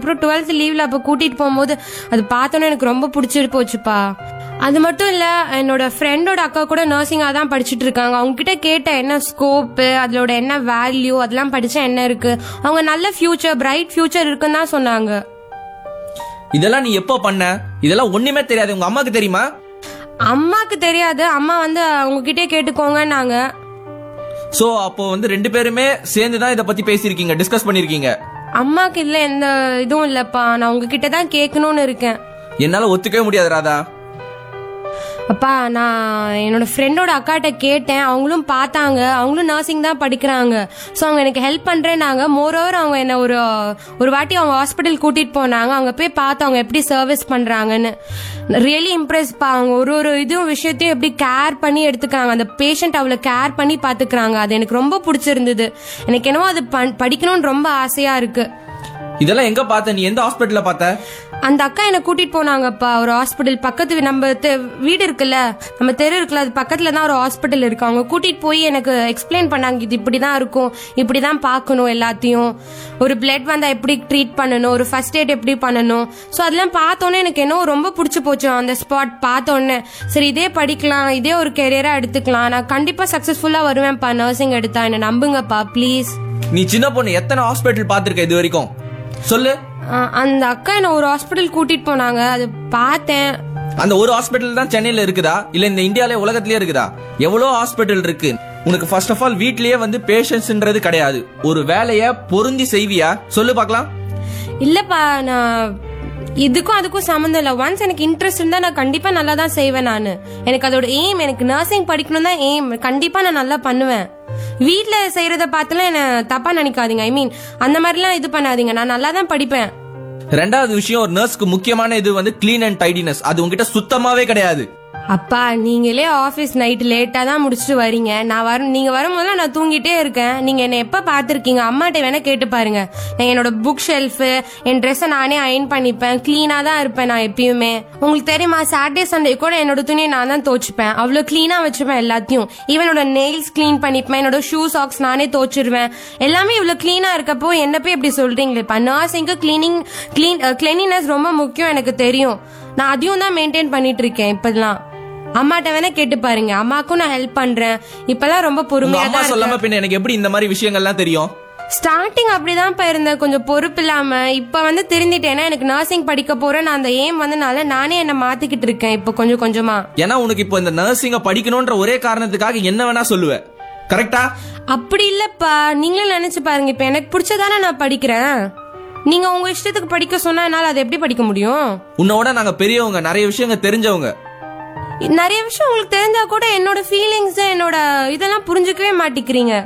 அதுக்கப்புறம் டுவெல்த் லீவ்ல அப்ப கூட்டிட்டு போகும்போது அது பார்த்தோன்னே எனக்கு ரொம்ப பிடிச்சிட்டு போச்சுப்பா அது மட்டும் இல்ல என்னோட ஃப்ரெண்டோட அக்கா கூட நர்சிங்கா தான் படிச்சுட்டு இருக்காங்க அவங்க கிட்ட கேட்டேன் என்ன ஸ்கோப்பு அதோட என்ன வேல்யூ அதெல்லாம் படிச்சா என்ன இருக்கு அவங்க நல்ல ஃபியூச்சர் பிரைட் ஃபியூச்சர் இருக்குன்னு தான் சொன்னாங்க இதெல்லாம் நீ எப்போ பண்ண இதெல்லாம் ஒண்ணுமே தெரியாது உங்க அம்மாக்கு தெரியுமா அம்மாக்கு தெரியாது அம்மா வந்து அவங்க கிட்டே கேட்டுக்கோங்கன்னாங்க சோ அப்போ வந்து ரெண்டு பேருமே சேர்ந்து தான் இதை பத்தி பேசியிருக்கீங்க டிஸ்கஸ் பண்ணிருக்கீங்க அம்மாக்கு இல்ல எந்த இதுவும் இல்லப்பா நான் உங்ககிட்ட தான் கேட்கணும்னு இருக்கேன் என்னால ஒத்துக்கவே முடியாது ராதா அப்பா நான் என்னோட ஃப்ரெண்டோட அக்காட்ட கேட்டேன் அவங்களும் பார்த்தாங்க அவங்களும் நர்சிங் தான் படிக்கிறாங்க ஸோ அவங்க எனக்கு ஹெல்ப் பண்றேன்னாங்க மோரோவர் அவங்க என்ன ஒரு ஒரு வாட்டி அவங்க ஹாஸ்பிட்டல் கூட்டிட்டு போனாங்க அங்க போய் பார்த்து அவங்க எப்படி சர்வீஸ் பண்றாங்கன்னு ரியலி இம்ப்ரெஸ் பா அவங்க ஒரு ஒரு இதுவும் விஷயத்தையும் எப்படி கேர் பண்ணி எடுத்துக்கிறாங்க அந்த பேஷண்ட் அவ்வளோ கேர் பண்ணி பார்த்துக்கிறாங்க அது எனக்கு ரொம்ப பிடிச்சிருந்தது எனக்கு என்னவோ அது பண்- படிக்கணும்னு ரொம்ப ஆசையா இருக்கு இதெல்லாம் எங்க பார்த்த நீ எந்த ஹாஸ்பிட்டல்ல பார்த்த அந்த அக்கா என்ன கூட்டிட்டு போனாங்கப்பா ஒரு ஹாஸ்பிட்டல் பக்கத்து வீ- நம்ம தெ- வீடு இருக்குல்ல நம்ம தெரு இருக்குல்ல அது பக்கத்துல தான் ஒரு ஹாஸ்பிட்டல் இருக்கு அவங்க கூட்டிட்டு போய் எனக்கு எக்ஸ்பிளைன் பண்ணாங்க இது இப்படிதான் இருக்கும் இப்படிதான் பார்க்கணும் எல்லாத்தையும் ஒரு பிளட் வந்தா எப்படி ட்ரீட் பண்ணணும் ஒரு ஃபர்ஸ்ட் எய்ட் எப்படி பண்ணணும் ஸோ அதெல்லாம் பார்த்தோன்னே எனக்கு என்ன ரொம்ப பிடிச்சி போச்சு அந்த ஸ்பாட் பார்த்தோன்னே சரி இதே படிக்கலாம் இதே ஒரு கெரியரா எடுத்துக்கலாம் நான் கண்டிப்பா சக்சஸ்ஃபுல்லா வருவேன்ப்பா நர்சிங் எடுத்தா என்ன நம்புங்கப்பா ப்ளீஸ் நீ சின்ன பொண்ணு எத்தனை ஹாஸ்பிட்டல் பார்த்திருக்க இது வரைக்கும் சொல்லு அந்த அக்கா என்ன ஒரு ஹாஸ்பிட்டல் கூட்டிட்டு போனாங்க அது பார்த்தேன் அந்த ஒரு ஹாஸ்பிட்டல் தான் சென்னையில இருக்குதா இல்ல இந்த இந்தியால உலகத்திலேயே இருக்குதா எவ்வளவு ஹாஸ்பிட்டல் இருக்கு உனக்கு ஃபர்ஸ்ட் ஆஃப் ஆல் வீட்லயே வந்து பேஷன்ஸ்ன்றது கிடையாது ஒரு வேலைய பொருந்தி செய்வியா சொல்லு பார்க்கலாம் இல்லப்பா நான் இதுக்கும் அதுக்கும் சம்மந்தம் இல்லை ஒன்ஸ் எனக்கு இன்ட்ரெஸ்ட் இருந்தா நான் கண்டிப்பா நல்லா தான் செய்வேன் நான் எனக்கு அதோட எய்ம் எனக்கு நர்சிங் படிக்கணும் தான் எய்ம் கண்டிப்பா நான் நல்லா பண்ணுவேன் வீட்ல செய்யறத பார்த்துலாம் என்ன தப்பா நினைக்காதீங்க ஐ மீன் அந்த மாதிரிலாம் இது பண்ணாதீங்க நான் நல்லா தான் படிப்பேன் ரெண்டாவது விஷயம் ஒரு நர்ஸ்க்கு முக்கியமான இது வந்து கிளீன் அண்ட் டைடினஸ் அது உங்ககிட்ட சுத்தமாவே கிடையாது அப்பா நீங்களே ஆபீஸ் நைட் லேட்டா தான் முடிச்சுட்டு வரீங்க நான் வர நீங்க வரும்போதெல்லாம் நான் தூங்கிட்டே இருக்கேன் நீங்க என்ன எப்ப பாத்திருக்கீங்க அம்மாட்ட வேணா கேட்டு பாருங்க நான் என்னோட புக் ஷெல்ஃப் என் ட்ரெஸ்ஸை நானே அயன் பண்ணிப்பேன் கிளீனா தான் இருப்பேன் நான் எப்பயுமே உங்களுக்கு தெரியுமா சாட்டர்டே சண்டே கூட என்னோட துணியை நான் தான் துவைச்சுப்பேன் அவ்வளவு கிளீனா வச்சுப்பேன் எல்லாத்தையும் ஈவன் என்னோட நெயில்ஸ் க்ளீன் பண்ணிப்பேன் என்னோட ஷூ சாக்ஸ் நானே துவைச்சிருவேன் எல்லாமே இவ்வளவு கிளீனா இருக்கப்போ என்ன போய் இப்படி சொல்றீங்களேப்பா நர்சிங்க்கு கிளீனிங் கிளீன் கிளீனினஸ் ரொம்ப முக்கியம் எனக்கு தெரியும் நான் அதையும் தான் மெயின்டைன் பண்ணிட்டு இருக்கேன் இப்பெல்லாம் அம்மாட்ட வேணா கேட்டு பாருங்க அம்மாக்கும் நான் ஹெல்ப் பண்றேன் இப்பெல்லாம் ரொம்ப உங்க பொறுமையா அம்மா தான் சொல்லாம பின்ன எனக்கு எப்படி இந்த மாதிரி விஷயங்கள்லாம் தெரியும் ஸ்டார்டிங் அப்படிதான் இருந்தேன் கொஞ்சம் பொறுப்பு இல்லாம இப்ப வந்து திருந்திட்டேன்னா எனக்கு நர்சிங் படிக்க போறேன் நான் அந்த எய்ம் வந்தனால நானே என்ன மாத்திக்கிட்டு இருக்கேன் இப்போ கொஞ்சம் கொஞ்சமா ஏன்னா உனக்கு இப்போ இந்த நர்சிங்க படிக்கணும்ன்ற ஒரே காரணத்துக்காக என்ன வேணா சொல்லுவ கரெக்டா அப்படி இல்லப்பா நீங்களும் நினைச்சு பாருங்க இப்ப எனக்கு பிடிச்சதானே நான் படிக்கிறேன் நீங்க உங்க இஷ்டத்துக்கு படிக்க சொன்னா என்னால அதை எப்படி படிக்க முடியும் உன்னோட நாங்க பெரியவங்க நிறைய விஷயங்க தெரிஞ்சவங்க நிறைய விஷயம் உங்களுக்கு தெரிஞ்சா கூட என்னோட ஃபீலிங்ஸ் என்னோட இதெல்லாம் புரிஞ்சுக்கவே மாட்டிக்கிறீங்க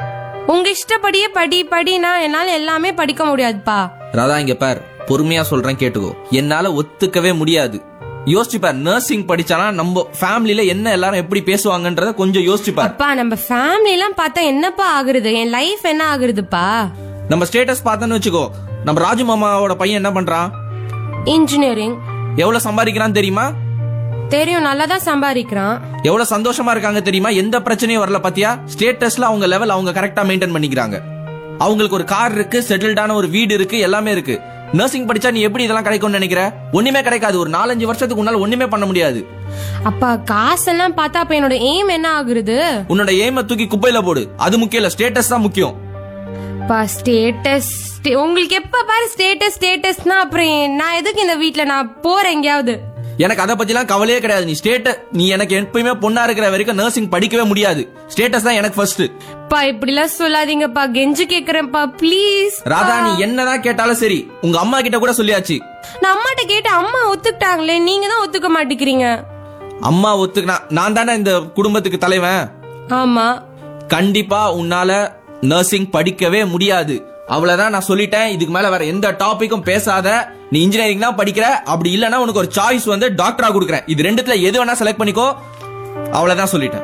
உங்க இஷ்டப்படியே படி படினா என்னால எல்லாமே படிக்க முடியாதுப்பா ராதா இங்க பார் பொறுமையா சொல்றேன் கேட்டுக்கோ என்னால ஒத்துக்கவே முடியாது யோசிச்சு பார் நர்சிங் படிச்சானா நம்ம ஃபேமிலில என்ன எல்லாரும் எப்படி பேசுவாங்கன்றத கொஞ்சம் யோசிச்சு பார் அப்பா நம்ம ஃபேமிலி எல்லாம் பார்த்தா என்னப்பா ஆகுறது என் லைஃப் என்ன ஆகுறதுப்பா நம்ம ஸ்டேட்டஸ் பார்த்தோன்னு வச்சுக்கோ நம்ம ராஜு மாமாவோட பையன் என்ன பண்றான் இன்ஜினியரிங் எவ்வளவு சம்பாதிக்கிறான் தெரியுமா தெரியும் நல்லா தான் சம்பாதிக்கிறான் எவ்வளவு சந்தோஷமா இருக்காங்க தெரியுமா எந்த பிரச்சனையும் வரல பாத்தியா ஸ்டேட்டஸ்ல அவங்க லெவல் அவங்க கரெக்டா மெயின்டைன் பண்ணிக்கிறாங்க அவங்களுக்கு ஒரு கார் இருக்கு செட்டில்டான ஒரு வீடு இருக்கு எல்லாமே இருக்கு நர்சிங் படிச்சா நீ எப்படி இதெல்லாம் கிடைக்கும்னு நினைக்கிற ஒண்ணுமே கிடைக்காது ஒரு நாலஞ்சு வருஷத்துக்கு உன்னால ஒண்ணுமே பண்ண முடியாது அப்பா காசெல்லாம் பார்த்தா அப்ப என்னோட எய்ம் என்ன ஆகுறது உன்னோட ஏம தூக்கி குப்பையில போடு அது முக்கியம் இல்ல ஸ்டேட்டஸ் தான் முக்கியம் அப்பா ஸ்டேட்டஸ் உங்களுக்கு எப்ப பாரு ஸ்டேட்டஸ் ஸ்டேட்டஸ்னா அப்புறம் ஏன் நான் எதுக்கு இந்த வீட்ல நான் போறேன் எங்கேயாவது எனக்கு அதை பத்திலாம் கவலையே கிடையாது நீ ஸ்டேட் நீ எனக்கு எப்பயுமே பொண்ணா இருக்கிற வரைக்கும் நர்சிங் படிக்கவே முடியாது ஸ்டேட்டஸ் தான் எனக்கு ஃபர்ஸ்ட் பா இப்படிலாம் சொல்லாதீங்கப்பா கெஞ்சு கேக்குறேன்ப்பா ப்ளீஸ் ராதா நீ என்னதான் கேட்டாலும் சரி உங்க அம்மா கிட்ட கூட சொல்லியாச்சு நான் அம்மாட்ட கேட்ட அம்மா ஒத்துக்கிட்டாங்களே நீங்க தான் ஒத்துக்க மாட்டேங்கிறீங்க அம்மா ஒத்துக்கினா நான் தானே இந்த குடும்பத்துக்கு தலைவன் ஆமா கண்டிப்பா உன்னால நர்சிங் படிக்கவே முடியாது அவ்வளவுதான் நான் சொல்லிட்டேன் இதுக்கு மேல வேற எந்த டாபிக்கும் பேசாத நீ இன்ஜினியரிங் தான் படிக்கிற அப்படி இல்லனா உனக்கு ஒரு சாய்ஸ் வந்து டாக்டரா கொடுக்குறேன் இது ரெண்டுத்துல எது வேணா செலக்ட் பண்ணிக்கோ அவ்வளவுதான் சொல்லிட்டேன்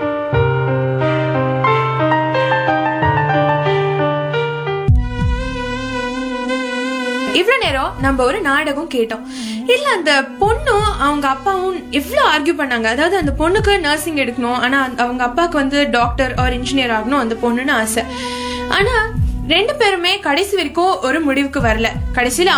இவ்வளவு நேரம் நம்ம ஒரு நாடகம் கேட்டோம் இல்ல அந்த பொண்ணும் அவங்க அப்பாவும் எவ்வளவு ஆர்கியூ பண்ணாங்க அதாவது அந்த பொண்ணுக்கு நர்சிங் எடுக்கணும் ஆனா அந்த- அவங்க அப்பாவுக்கு வந்து டாக்டர் ஆர் இன்ஜினியர் ஆகணும் அந்த பொண்ணுன்னு ஆசை ஆனா ரெண்டு பேருமே கடைசி வரைக்கும் ஒரு முடிவுக்கு வரல கடைசியில